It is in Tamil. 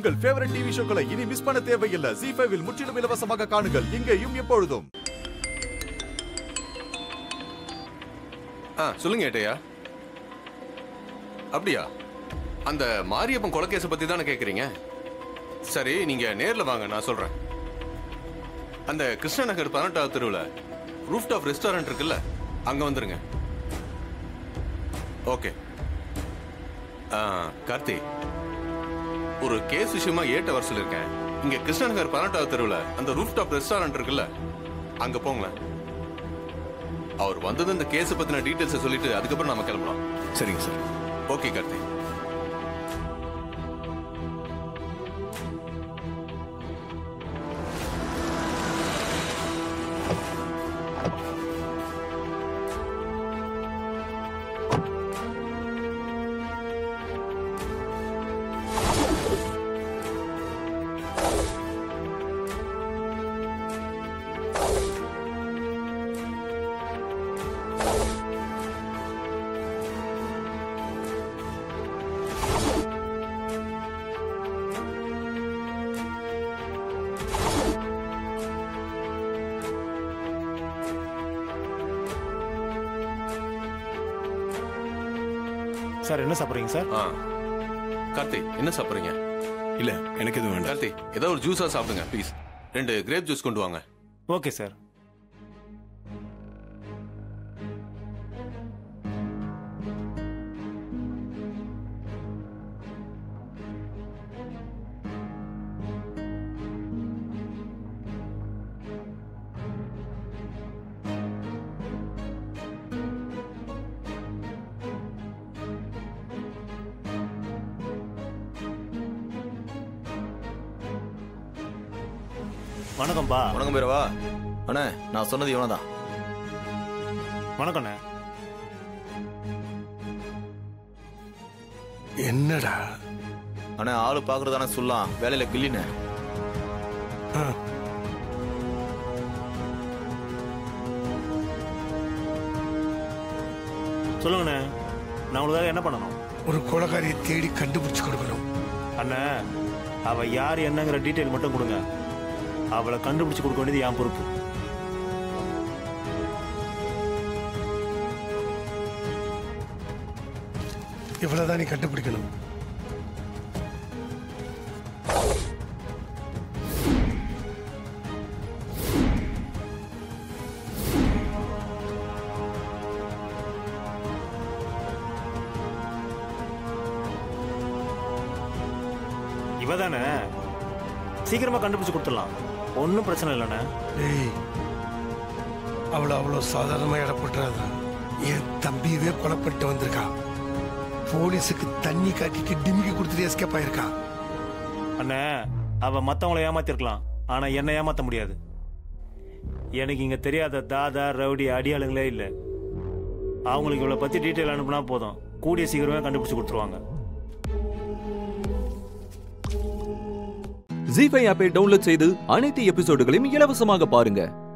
உங்கள் ஃபேவரட் டிவி ஷோக்களை இனி மிஸ் பண்ண தேவையில்லை ஜி ஃபைவில் முற்றிலும் இலவசமாக காணுங்கள் இங்கேயும் எப்பொழுதும் ஆ சொல்லுங்க ஏட்டையா அப்படியா அந்த மாரியப்பன் கொலைக்கேஸை பத்தி தானே கேக்குறீங்க சரி நீங்க நேர்ல வாங்க நான் சொல்றேன் அந்த கிருஷ்ணநகர் பதினெட்டாவது தெருவில் ரூஃப் டாப் ரெஸ்டாரண்ட் இருக்குல்ல அங்க வந்துருங்க ஓகே ஆ கார்த்தி ஒரு கேஸ் விஷயமா ஏட்ட வர சொல்லியிருக்கேன் இங்க கிருஷ்ணநகர் பதினெட்டாவது தெருவில் அந்த ரூஃப் டாப் ரெஸ்டாரண்ட் இருக்குல்ல அங்க போங்களேன் அவர் வந்தது இந்த கேஸ் பத்தின டீடைல்ஸ் சொல்லிட்டு அதுக்கப்புறம் நாம கிளம்பலாம் சரிங்க சார் ஓகே கார்த்தி சார் என்ன சாப்பிட்றீங்க சார் ஆ கார்த்தி என்ன சாப்பிடுறீங்க இல்ல எனக்கு எதுவும் வேண்டாம் கார்த்தி ஏதாவது ஒரு ஜூஸா சாப்பிடுங்க ப்ளீஸ் ரெண்டு கிரேப் ஜூஸ் கொண்டு வாங்க ஓகே சார் வணக்கம்ப்பா வணக்கம் பேரவா அண்ணே நான் சொன்னது இவனை தான் வணக்கண்ணே என்னடா அண்ணே ஆளு பாக்குறதானே சொல்லலாம் வேலையில கில்லின்னு ஆ, சொல்லுங்கண்ணே நான் உங்களுக்காக என்ன பண்ணணும் ஒரு கொலைகாரியை தேடி கண்டுபிடிச்சு கொடுக்கணும் அண்ணே அவ யார் என்னங்கிற டீட்டெயில் மட்டும் கொடுங்க அவளை கண்டுபிடிச்சு கொடுக்க வேண்டியது என் பொறுப்பு இவ்வளவுதான் நீ கண்டுபிடிக்கணும் இவ தானே சீக்கிரமா கண்டுபிடிச்சு கொடுத்துடலாம் ஒன்றும் பிரச்சனை இல்லைண்ணே டேய் அவளை அவ்வளோ சாதாரணமா இடப்பட்டுறாத என் தம்பியவே கொலைப்பட்டு வந்திருக்கா போலீஸுக்கு தண்ணி காட்டிட்டு டிமிக்கி கொடுத்துட்டு எஸ்கேப் ஆயிருக்கா அண்ணே அவ மத்தவங்கள ஏமாத்திருக்கலாம் ஆனா என்ன ஏமாத்த முடியாது எனக்கு இங்க தெரியாத தாதா ரவுடி அடியாளுங்களே இல்ல அவங்களுக்கு இவளை பத்தி டீட்டெயில் அனுப்புனா போதும் கூடிய சீக்கிரமே கண்டுபிடிச்சு கொடுத்துருவாங்க ஜி ஃபைவ் ஆப்பை டவுன்லோட் செய்து அனைத்து எபிசோடுகளையும் இலவசமாக பாருங்க